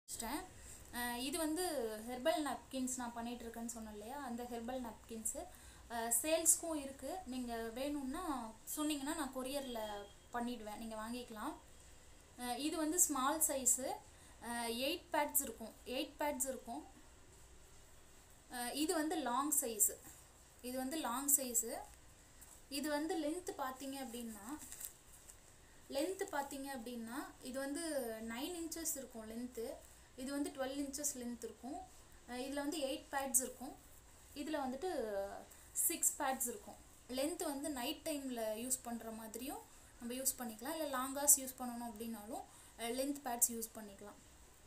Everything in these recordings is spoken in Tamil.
வச்சிட்டேன் அஹ் இது வந்து ஹெர்பல் napkins நான் பண்ணிட்டு இருக்கேன்னு சொன்னேன் இல்லையா அந்த ஹெர்பல் napkins சேல்ஸ்க்கும் இருக்குது நீங்கள் வேணும்னா சொன்னீங்கன்னா நான் கொரியரில் பண்ணிடுவேன் நீங்கள் வாங்கிக்கலாம் அஹ் இது வந்து ஸ்மால் சைஸு எயிட் பேட்ஸ் இருக்கும் எயிட் பேட்ஸ் இருக்கும் அஹ் இது வந்து லாங் சைஸு இது வந்து லாங் சைஸு இது வந்து லென்த்து பார்த்தீங்க அப்படின்னா லென்த்து பார்த்தீங்க அப்படின்னா இது வந்து நைன் இன்ச்சஸ் இருக்கும் லென்த்து இது வந்து டுவெல் இன்ச்சஸ் லென்த் இருக்கும் இதில் வந்து எயிட் பேட்ஸ் இருக்கும் இதில் வந்துட்டு சிக்ஸ் பேட்ஸ் இருக்கும் லென்த்து வந்து நைட் டைமில் யூஸ் பண்ணுற மாதிரியும் நம்ம யூஸ் பண்ணிக்கலாம் இல்லை லாங்காஸ் யூஸ் பண்ணணும் அப்படின்னாலும் லென்த் பேட்ஸ் யூஸ் பண்ணிக்கலாம்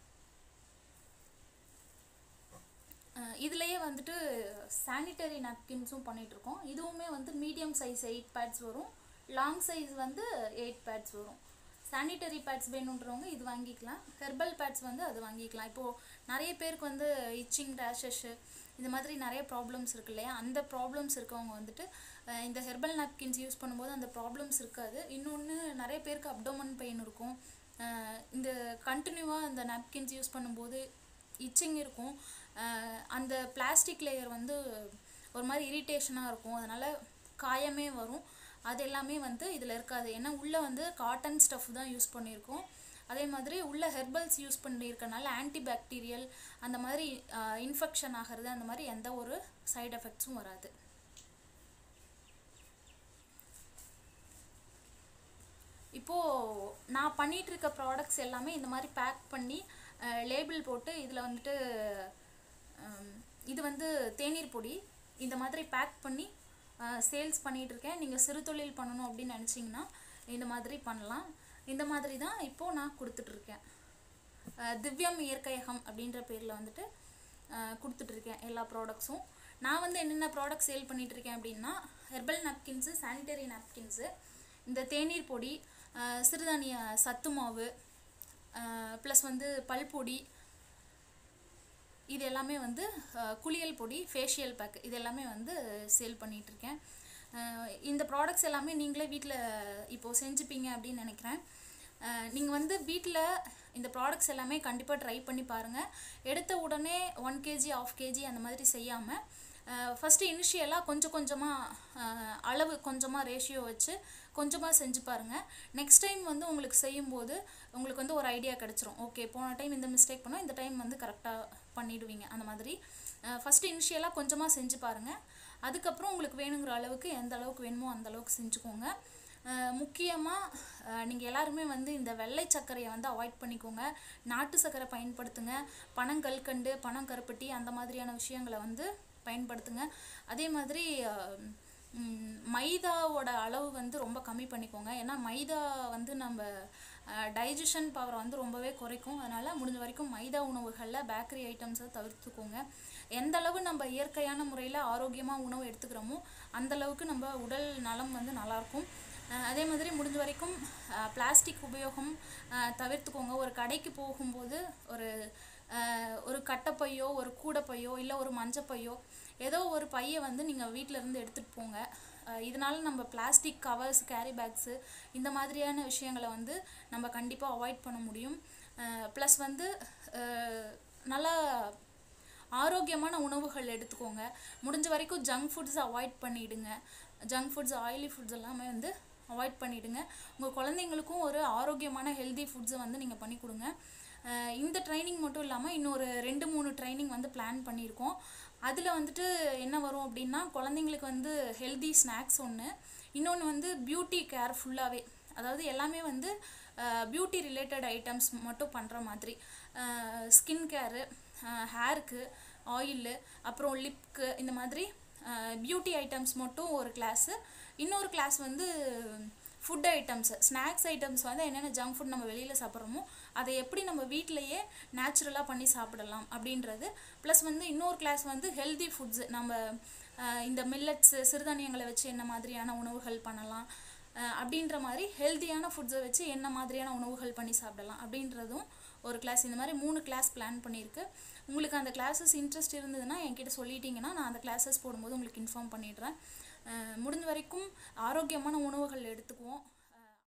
அஹ் இதுலயே வந்துட்டு சானிட்டரி நாப்கின்ஸும் பண்ணிகிட்ருக்கோம் இதுவுமே வந்து மீடியம் சைஸ் எயிட் பேட்ஸ் வரும் லாங் சைஸ் வந்து எயிட் பேட்ஸ் வரும் சானிட்டரி பேட்ஸ் வேணுன்றவங்க இது வாங்கிக்கலாம் ஹெர்பல் பேட்ஸ் வந்து அது வாங்கிக்கலாம் இப்போது நிறைய பேருக்கு வந்து இச்சிங் ரேஷஸ்ஸு இந்த மாதிரி நிறைய ப்ராப்ளம்ஸ் இருக்கு இல்லையா அந்த ப்ராப்ளம்ஸ் இருக்கவங்க வந்துட்டு அஹ் இந்த ஹெர்பல் நாப்கின்ஸ் யூஸ் பண்ணும்போது அந்த ப்ராப்ளம்ஸ் இருக்காது இன்னொன்று நிறைய பேருக்கு அப்டோமன் பெயின் இருக்கும் அஹ் இந்த கண்டினியூவாக அந்த நாப்கின்ஸ் யூஸ் பண்ணும்போது இச்சிங் இருக்கும் அஹ் அந்த பிளாஸ்டிக் லேயர் வந்து ஒரு மாதிரி இரிட்டேஷனாக இருக்கும் அதனால் காயமே வரும் அது எல்லாமே வந்து இதில் இருக்காது ஏன்னா உள்ளே வந்து காட்டன் ஸ்டஃப் தான் யூஸ் பண்ணியிருக்கோம் அதே மாதிரி உள்ள ஹெர்பல்ஸ் யூஸ் பண்ணியிருக்கனால ஆன்டி பாக்டீரியல் அந்த மாதிரி இன்ஃபெக்ஷன் ஆகிறது அந்த மாதிரி எந்த ஒரு சைடு எஃபெக்ட்ஸும் வராது இப்போது நான் பண்ணிகிட்டு இருக்க ப்ராடக்ட்ஸ் எல்லாமே இந்த மாதிரி பேக் பண்ணி லேபிள் போட்டு இதில் வந்துட்டு ஹம், இது வந்து தேநீர் பொடி இந்த மாதிரி பேக் பண்ணி சேல்ஸ் பண்ணிகிட்டு இருக்கேன் நீங்கள் சிறு தொழில் பண்ணணும் அப்படின்னு நினச்சிங்கன்னா இந்த மாதிரி பண்ணலாம் இந்த மாதிரி தான் இப்போது நான் கொடுத்துட்ருக்கேன் திவ்யம் இயற்கையகம் அப்படின்ற பேரில் வந்துட்டு அஹ், கொடுத்துட்ருக்கேன் எல்லா ப்ராடக்ட்ஸும் நான் வந்து என்னென்ன ப்ராடக்ட் சேல் பண்ணிட்டு இருக்கேன் அப்படின்னா ஹெர்பல் நாப்கின்ஸு சானிட்டரி நாப்கின்ஸு இந்த தேநீர் பொடி அஹ், சிறுதானிய சத்து மாவு ப்ளஸ் வந்து பல்பொடி இது எல்லாமே வந்து அஹ், குளியல் பொடி ஃபேஷியல் பேக் இது எல்லாமே வந்து சேல் பண்ணிகிட்ருக்கேன் இந்த ப்ராடக்ட்ஸ் எல்லாமே நீங்களே வீட்டில் இப்போது செஞ்சுப்பீங்க அப்படின்னு நினைக்கிறேன் நீங்கள் வந்து வீட்டில் இந்த ப்ராடக்ட்ஸ் எல்லாமே கண்டிப்பாக ட்ரை பண்ணி பாருங்கள் எடுத்த உடனே ஒன் கேஜி ஆஃப் கேஜி அந்த மாதிரி செய்யாமல் ஃபஸ்ட்டு இனிஷியலாக கொஞ்சம் கொஞ்சமாக அளவு கொஞ்சமாக ரேஷியோ வச்சு கொஞ்சமாக செஞ்சு பாருங்கள் நெக்ஸ்ட் டைம் வந்து உங்களுக்கு செய்யும்போது உங்களுக்கு வந்து ஒரு ஐடியா கிடச்சிரும் ஓகே போன டைம் இந்த மிஸ்டேக் பண்ணோம் இந்த டைம் வந்து கரெக்டாக பண்ணிடுவீங்க அந்த மாதிரி ஃபஸ்ட்டு இனிஷியலாக கொஞ்சமாக செஞ்சு பாருங்கள் அதுக்கப்புறம் உங்களுக்கு வேணுங்கிற அளவுக்கு எந்த அளவுக்கு வேணுமோ அந்த அளவுக்கு செஞ்சுக்கோங்க முக்கியமாக நீங்கள் எல்லாருமே வந்து இந்த வெள்ளை சர்க்கரையை வந்து அவாய்ட் பண்ணிக்கோங்க நாட்டு சர்க்கரை பயன்படுத்துங்க பனங்கல்கண்டு பனங்கருப்பட்டி அந்த மாதிரியான விஷயங்களை வந்து பயன்படுத்துங்க அதே மாதிரி அஹ், ம், மைதாவோட அளவு வந்து ரொம்ப கம்மி பண்ணிக்கோங்க ஏன்னா மைதா வந்து நம்ம டைஜஷன் பவரை வந்து ரொம்பவே குறைக்கும் அதனால் முடிஞ்ச வரைக்கும் மைதா உணவுகளில் பேக்கரி ஐட்டம்ஸை தவிர்த்துக்கோங்க எந்த அளவு நம்ம இயற்கையான முறையில் ஆரோக்கியமாக உணவு எடுத்துக்கிறோமோ அந்த அளவுக்கு நம்ம உடல் நலம் வந்து நல்லாயிருக்கும் அஹ் அதே மாதிரி முடிஞ்ச வரைக்கும் பிளாஸ்டிக் உபயோகம் அஹ் தவிர்த்துக்கோங்க ஒரு கடைக்கு போகும்போது ஒரு அஹ் ஒரு கட்டைப்பையோ ஒரு கூடைப்பையோ இல்லை ஒரு மஞ்சப்பையோ ஏதோ ஒரு பையை வந்து நீங்கள் வீட்டில் இருந்து எடுத்துகிட்டு போங்க அஹ் இதனால நம்ம பிளாஸ்டிக் கவர்ஸ் கேரி பேக்ஸு இந்த மாதிரியான விஷயங்களை வந்து நம்ம கண்டிப்பாக அவாய்ட் பண்ண முடியும் ப்ளஸ் வந்து அஹ் நல்லா ஆரோக்கியமான உணவுகள் எடுத்துக்கோங்க முடிஞ்ச வரைக்கும் ஜங்க் ஃபுட்ஸ் அவாய்ட் பண்ணிடுங்க ஜங்க் ஃபுட்ஸ் ஆயிலி ஃபுட்ஸ் எல்லாமே வந்து அவாய்ட் பண்ணிடுங்க உங்கள் குழந்தைங்களுக்கும் ஒரு ஆரோக்கியமான ஹெல்தி ஃபுட்ஸை வந்து நீங்கள் பண்ணி கொடுங்க அஹ் இந்த ட்ரைனிங் மட்டும் இல்லாமல் இன்னொரு ரெண்டு மூணு ட்ரைனிங் வந்து பிளான் பண்ணியிருக்கோம் அதில் வந்துட்டு என்ன வரும் அப்படின்னா குழந்தைங்களுக்கு வந்து ஹெல்தி ஸ்நாக்ஸ் ஒன்று இன்னொன்று வந்து பியூட்டி கேர் ஃபுல்லாகவே அதாவது எல்லாமே வந்து பியூட்டி ரிலேட்டட் ஐட்டம்ஸ் மட்டும் பண்ணுற மாதிரி ஸ்கின் கேரு ஹேருக்கு ஆயிலு அப்புறம் லிப்க்கு இந்த மாதிரி பியூட்டி ஐட்டம்ஸ் மட்டும் ஒரு கிளாஸு இன்னொரு கிளாஸ் வந்து ஃபுட் ஐட்டம்ஸ் ஸ்நாக்ஸ் ஐட்டம்ஸ் வந்து என்னென்ன ஜங்க் ஃபுட் நம்ம வெளியில் சாப்பிட்றோமோ அதை எப்படி நம்ம வீட்டிலையே நேச்சுரலாக பண்ணி சாப்பிடலாம் அப்படின்றது ப்ளஸ் வந்து இன்னொரு கிளாஸ் வந்து ஹெல்தி ஃபுட்ஸு நம்ம அஹ், இந்த மில்லட்ஸு சிறுதானியங்களை வச்சு என்ன மாதிரியான உணவுகள் பண்ணலாம் அஹ், அப்படின்ற மாதிரி ஹெல்த்தியான ஃபுட்ஸை வச்சு என்ன மாதிரியான உணவுகள் பண்ணி சாப்பிடலாம் அப்படின்றதும் ஒரு கிளாஸ் இந்த மாதிரி மூணு கிளாஸ் பிளான் பண்ணியிருக்கு உங்களுக்கு அந்த கிளாஸஸ் இன்ட்ரெஸ்ட் இருந்ததுன்னா என்கிட்ட சொல்லிட்டீங்கன்னா நான் அந்த கிளாஸஸ் போடும்போது உங்களுக்கு இன்ஃபார்ம் பண்ணிடுறேன் அஹ் முடிஞ்ச வரைக்கும் ஆரோக்கியமான உணவுகள் எடுத்துக்குவோம்